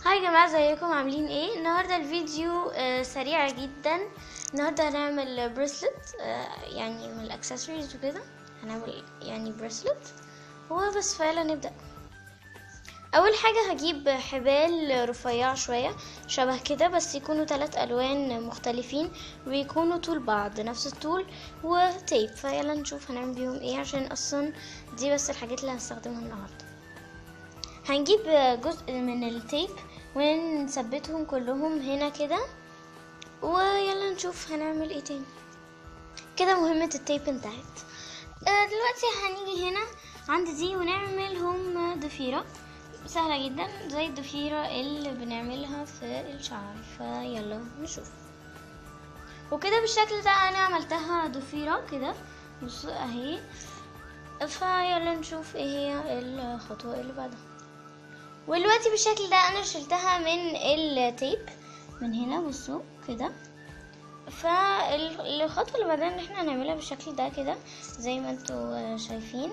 هاي يا جماعه ازيكم عاملين ايه النهارده الفيديو آه سريع جدا النهارده هنعمل بريسلت آه يعني من الاكسسوارز وكده هنعمل يعني بريسلت هو بس فعلا نبدا اول حاجه هجيب حبال رفيعه شويه شبه كده بس يكونوا ثلاث الوان مختلفين ويكونوا طول بعض نفس الطول وتيب فيلا نشوف هنعمل بيهم ايه عشان اصلا دي بس الحاجات اللي هستخدمها النهارده هنجيب جزء من التيب ونثبتهم كلهم هنا كده ويلا نشوف هنعمل ايه تاني كده مهمة التيب انتهت آه دلوقتي هنيجي هنا عند دي ونعملهم ضفيرة سهلة جدا زي الضفيرة اللي بنعملها في الشعر فيلا نشوف وكده بالشكل ده انا عملتها ضفيرة كده بصوا اهي فيلا نشوف ايه هي الخطوة اللي بعدها ودلوقتي بالشكل ده انا شلتها من التيب من هنا بصوا كده فالخطوة اللي بعدين ان احنا هنعملها بالشكل ده كده زي ما انتوا شايفين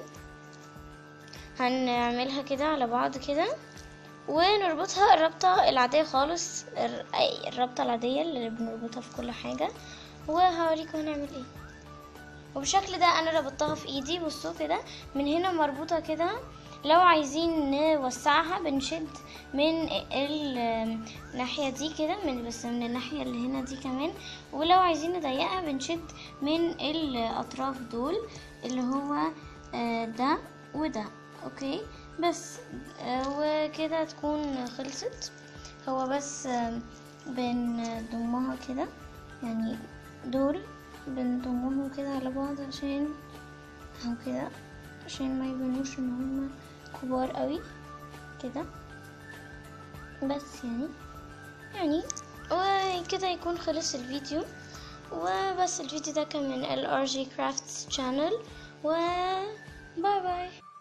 هنعملها كده على بعض كده ونربطها الربطة العادية خالص الربطة العادية اللي بنربطها في كل حاجة وهوريكم هنعمل ايه وبالشكل ده انا ربطتها في ايدي بصوا كده من هنا مربوطة كده لو عايزين نوسعها بنشد من الناحية دي كده من بس من الناحية اللي هنا دي كمان ولو عايزين نضيقها بنشد من الأطراف دول اللي هو ده وده اوكي بس وكده تكون خلصت هو بس بنضمها كده يعني دول بنضمهم كده على بعض عشان اهو كده عشان ما يبانوش ان هما كبار قوي كده بس يعني يعني وكده يكون خلص الفيديو وبس الفيديو ده كان من ال RG Crafts channel و باي باي